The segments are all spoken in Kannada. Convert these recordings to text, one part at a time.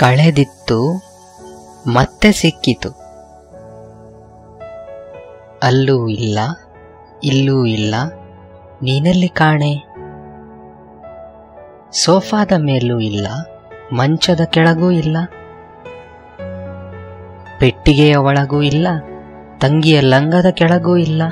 ಕಳೆದಿತ್ತು ಮತ್ತೆ ಸಿಕ್ಕಿತು ಅಲ್ಲೂ ಇಲ್ಲ ಇಲ್ಲೂ ಇಲ್ಲ ನೀನೆಲ್ಲಿ ಕಾಣೆ ಸೋಫಾದ ಮೇಲೂ ಇಲ್ಲ ಮಂಚದ ಕೆಳಗೂ ಇಲ್ಲ ಪೆಟ್ಟಿಗೆಯ ಒಳಗೂ ಇಲ್ಲ ತಂಗಿಯ ಲಂಗದ ಕೆಳಗೂ ಇಲ್ಲ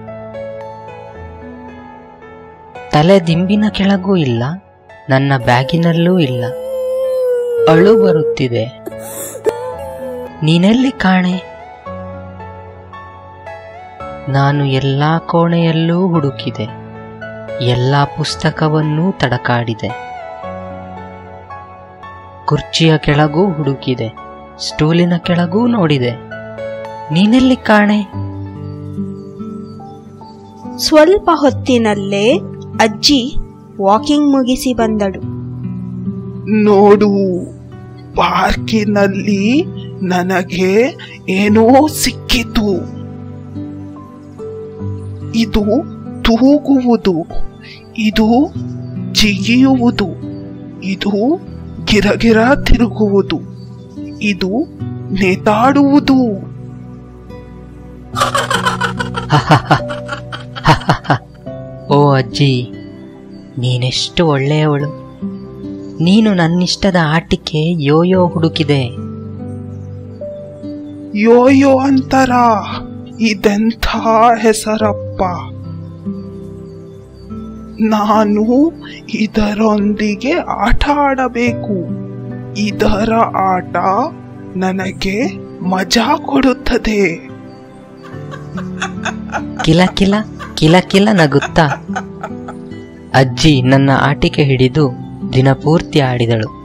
ತಲೆ ದಿಂಬಿನ ಕೆಳಗೂ ಇಲ್ಲ ನನ್ನ ಬ್ಯಾಗಿನಲ್ಲೂ ಇಲ್ಲ ಅಳು ಬರುತ್ತಿದೆ ನೀನೆಲ್ಲಿ ಕಾಣೆ ನಾನು ಎಲ್ಲಾ ಕೋಣೆಯಲ್ಲೂ ಹುಡುಕಿದೆ ಎಲ್ಲಾ ಪುಸ್ತಕವನ್ನೂ ತಡಕಾಡಿದೆ ಕುರ್ಚಿಯ ಕೆಳಗೂ ಹುಡುಕಿದೆ ಸ್ಟೂಲಿನ ಕೆಳಗೂ ನೋಡಿದೆ ನೀನೆಲ್ಲಿ ಕಾಣೆ ಸ್ವಲ್ಪ ಹೊತ್ತಿನಲ್ಲೇ ಅಜ್ಜಿ ವಾಕಿಂಗ್ ಮುಗಿಸಿ ಬಂದಳು ನೋಡು ಪಾರ್ಕಿನಲ್ಲಿ ನನಗೆ ಏನೋ ಸಿಕ್ಕಿತು ಇದು ತೂಗುವುದು ಇದು ಜಿಗಿಯುವುದು ಇದು ಗಿರಗಿರ ತಿರುಗುವುದು ಇದು ನೇತಾಡುವುದು ಓ ಅಜ್ಜಿ ನೀನೆಷ್ಟು ಒಳ್ಳೆಯವಳು ನೀನು ನನ್ನಿಷ್ಟದ ಆಟಿಕೆ ಯೋಯೋ ಹುಡುಕಿದೆ ಯೋಯೋ ಅಂತರ ಇದೆಂಥ ಹೆಸರಪ್ಪ ನಾನು ಇದರೊಂದಿಗೆ ಆಟ ಆಡಬೇಕು ಇದರ ಆಟ ನನಗೆ ಮಜಾ ಕೊಡುತ್ತದೆ ಕಿಲ ಕಿಲ ಕಿಲ ಕಿಲ ನಗುತ್ತಾ ಅಜ್ಜಿ ನನ್ನ ಆಟಿಕೆ ಹಿಡಿದು ದಿನಪೂರ್ತಿ ಆಡಿದಳು